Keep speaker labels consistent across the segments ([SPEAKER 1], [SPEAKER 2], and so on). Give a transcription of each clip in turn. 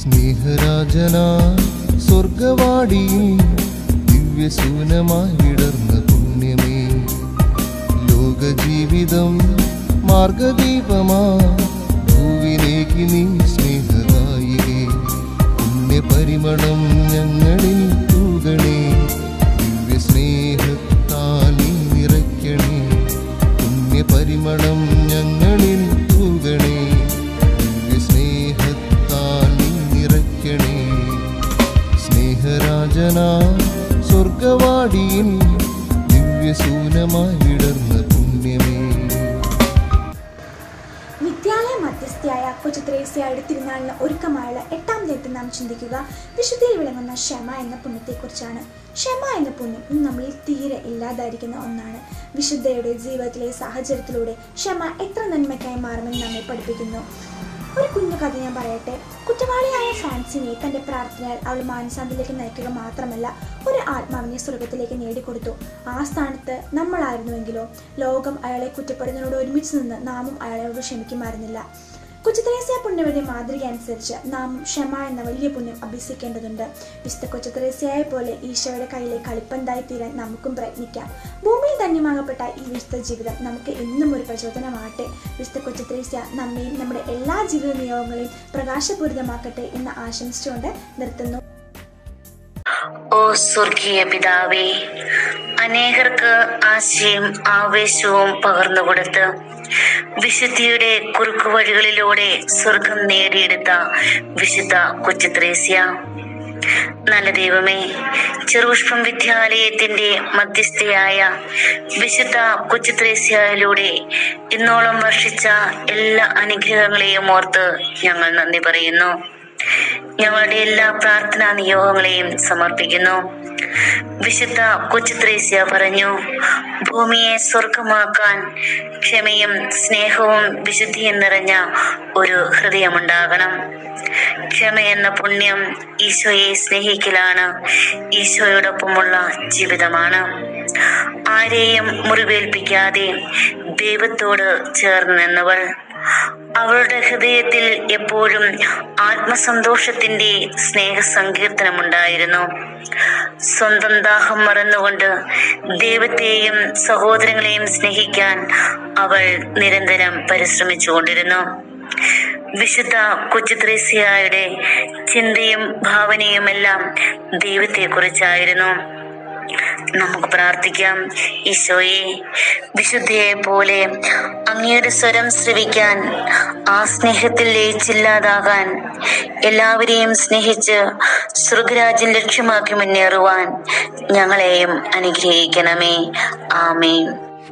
[SPEAKER 1] സ്നേഹരാജനാ സ്വർഗവാടിയിൽ ദിവ്യസൂനമായി വിടർന്ന പുണ്യമേ ലോകജീവിതം മാർഗദീപമാ ഭൂവിലേക്ക് നീ സ്നേഹദായികേ പുണ്യപരിമളം ഞങ്ങളിൽ തൂകണേ ദിവ്യസ്നേഹത്താൽ നീ നിറയ്ക്കണേ പുണ്യപരിമളം ഞങ്ങളിൽ തൂകണേ ദിവ്യസ്നേഹത്താൽ നീ നിറയ്ക്കണേ സ്നേഹരാജനാ സ്വർഗവാടിയിൽ ദിവ്യസൂനമായി വിടർന്ന പുണ്യമേ
[SPEAKER 2] വിദ്യാലയ മധ്യസ്ഥയായ കൊച്ചുത്രേസ്യയുടെ തിരുനാളിന് ഒരുക്കമായുള്ള എട്ടാം ദിനത്തിൽ നാം ചിന്തിക്കുക വിശുദ്ധിയിൽ വിളങ്ങുന്ന ക്ഷമ എന്ന പുണ്യത്തെക്കുറിച്ചാണ് ക്ഷമ എന്ന പുണ്യം ഇന്ന് നമ്മളിൽ തീരെ ഇല്ലാതായിരിക്കുന്ന ഒന്നാണ് വിശുദ്ധയുടെ ജീവിതത്തിലെ സാഹചര്യത്തിലൂടെ ക്ഷമ എത്ര നന്മയ്ക്കായി മാറുമെന്ന് നമ്മെ പഠിപ്പിക്കുന്നു ഒരു കുഞ്ഞു കഥ ഞാൻ പറയട്ടെ കുറ്റവാളിയായ ഫ്രാൻസിനെ തന്റെ പ്രാർത്ഥനയാൽ അവൾ മാനസാന്തിലേക്ക് നയിക്കുക മാത്രമല്ല ഒരു ആത്മാവിനെ സ്വർഗത്തിലേക്ക് നേടിക്കൊടുത്തു ആ സ്ഥാനത്ത് നമ്മളായിരുന്നുവെങ്കിലോ ലോകം അയാളെ കുറ്റപ്പെടുന്നതിനോട് ഒരുമിച്ച് നിന്ന് നാമും അയാളോട് ക്ഷമിക്കുമായിരുന്നില്ല കൊച്ചുത്രേസ്യ പുണ്യവതി മാതൃക അനുസരിച്ച് നാമും ക്ഷമ എന്ന വലിയ പുണ്യം അഭ്യസിക്കേണ്ടതുണ്ട് വിശുദ്ധ കൊച്ചുത്രേസ്യയെ പോലെ ഈശോയുടെ കയ്യിലെ കളിപ്പന്തായി തീരാൻ നമുക്കും പ്രയത്നിക്കാം ഭൂമിയിൽ ധന്യമാകപ്പെട്ട ഈ വിശുദ്ധ ജീവിതം നമുക്ക് എന്നും ഒരു പ്രചോദനമാകട്ടെ വിശുദ്ധ കൊച്ചുത്രേസ്യ നമ്മയും നമ്മുടെ എല്ലാ ജീവിത നിയോഗങ്ങളെയും പ്രകാശപൂരിതമാക്കട്ടെ എന്ന് ആശംസിച്ചുകൊണ്ട് നിർത്തുന്നു
[SPEAKER 3] ഓ സ്വർഗീയ പിതാവേ അനേകർക്ക് ആശയും ആവേശവും പകർന്നുകൊടുത്ത് വിശുദ്ധിയുടെ കുറുക്കു വഴികളിലൂടെ സ്വർഗം നേടിയെടുത്ത വിശുദ്ധ കൊച്ചുത്രേസ്യ നല്ല ദൈവമേ ചെറുപുഷ്പം വിദ്യാലയത്തിന്റെ മധ്യസ്ഥയായ വിശുദ്ധ കൊച്ചുത്രേസ്യയിലൂടെ ഇന്നോളം വർഷിച്ച എല്ലാ അനുഗ്രഹങ്ങളെയും ഓർത്ത് ഞങ്ങൾ നന്ദി പറയുന്നു ഞങ്ങളുടെ എല്ലാ പ്രാർത്ഥനാ നിയോഗങ്ങളെയും സമർപ്പിക്കുന്നു വിശുദ്ധ കൊച്ചുത്രേസ്യ പറഞ്ഞു ഭൂമിയെ സ്വർഗമാക്കാൻ ക്ഷമയും സ്നേഹവും വിശുദ്ധിയും നിറഞ്ഞ ഒരു ഹൃദയമുണ്ടാകണം ക്ഷമ എന്ന പുണ്യം ഈശോയെ സ്നേഹിക്കലാണ് ഈശോയോടൊപ്പമുള്ള ജീവിതമാണ് ആരെയും മുറിവേൽപ്പിക്കാതെ ദൈവത്തോട് ചേർന്ന് നിന്നവൾ അവളുടെ ഹൃദയത്തിൽ എപ്പോഴും ആത്മസന്തോഷത്തിന്റെ സ്നേഹ സങ്കീർത്തനമുണ്ടായിരുന്നു സ്വന്തം ദാഹം മറന്നുകൊണ്ട് ദൈവത്തെയും സഹോദരങ്ങളെയും സ്നേഹിക്കാൻ അവൾ നിരന്തരം പരിശ്രമിച്ചുകൊണ്ടിരുന്നു വിശുദ്ധ കൊച്ചുത്രേസ്യയുടെ ചിന്തയും ഭാവനയുമെല്ലാം ദൈവത്തെക്കുറിച്ചായിരുന്നു നമുക്ക് പ്രാർത്ഥിക്കാം ഈശോയെ വിശുദ്ധയെ പോലെ അങ്ങയുടെ സ്വരം ശ്രവിക്കാൻ ആ സ്നേഹത്തിൽ ലയിച്ചില്ലാതാകാൻ എല്ലാവരെയും സ്നേഹിച്ച് സ്വർഗരാജ്യം ലക്ഷ്യമാക്കി മുന്നേറുവാൻ ഞങ്ങളെയും അനുഗ്രഹിക്കണമേ ആമേൻ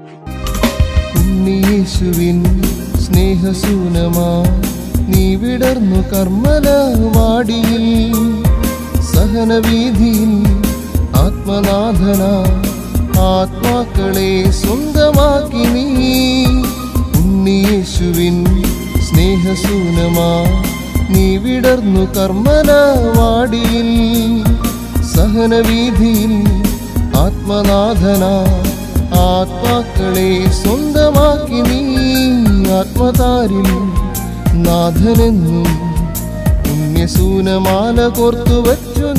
[SPEAKER 1] ഉണ്ണിയേശുവിൻ സ്നേഹസൂനമാ നീ വിടർന്നു കർമ്മല വാടിയിൽ സഹനവീതിയിൽ ആത്മനാഥന ആത്മാക്കളെ സ്വന്തമാക്കി നീ ഉണ്ണിയേശുവിൻ സ്നേഹസൂനമാ നീ വിടർന്നു കർമ്മല വാടിയിൽ സഹനവീതിയിൽ ആത്മനാഥന ആത്മാക്കളെ സ്വന്തമാക്കി നീ ആത്മതാരിൽ നാഥനെന്നും പുണ്യസൂനമാല കോർത്തു വച്ചു